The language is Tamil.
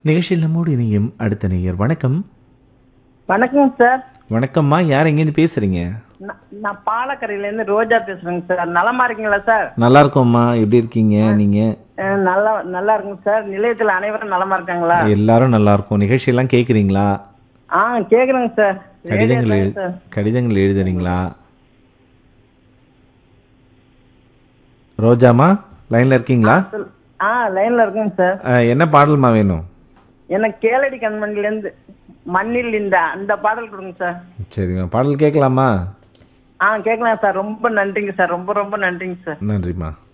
நிகழ்ச்சியில் நம்மோடு இணையும் அடுத்த நேயர் வணக்கம் வணக்கம் சார் வணக்கம்மா யார் எங்கேருந்து பேசுறீங்க நான் நான் பாலக்கரையிலேருந்து ரோஜா பேசுறேங்க சார் நலமா இருக்கீங்களா சார் நல்லா இருக்கோம்மா எப்படி இருக்கீங்க நீங்க அஹ் நல்லா நல்லா இருக்குங்க சார் நிலையத்தில் அனைவரும் நலமா இருக்காங்களா எல்லாரும் நல்லா இருக்கும் நிகழ்ச்சியெல்லாம் கேட்குறீங்களா ஆ கேக்குறேங்க சார் கடிதங்கள் ரேடியோ எழு சார் கடிதங்கள் எழுதுறீங்களா ரோஜாமா லைன்ல இருக்கீங்களா சொல்- ஆ லைன்ல இருக்குங்க சார் அஹ், என்ன பாடல்மா வேணும் எனக்கு கேளடி கண்மணிலேருந்து மண்ணில் இந்த அந்த பாடல் கொடுங்க சார் சரிம்மா பாடல் கேட்கலாமா ஆ கேட்கலாம் சார் ரொம்ப நன்றிங்க சார் ரொம்ப ரொம்ப நன்றிங்க சார் நன்றிம்மா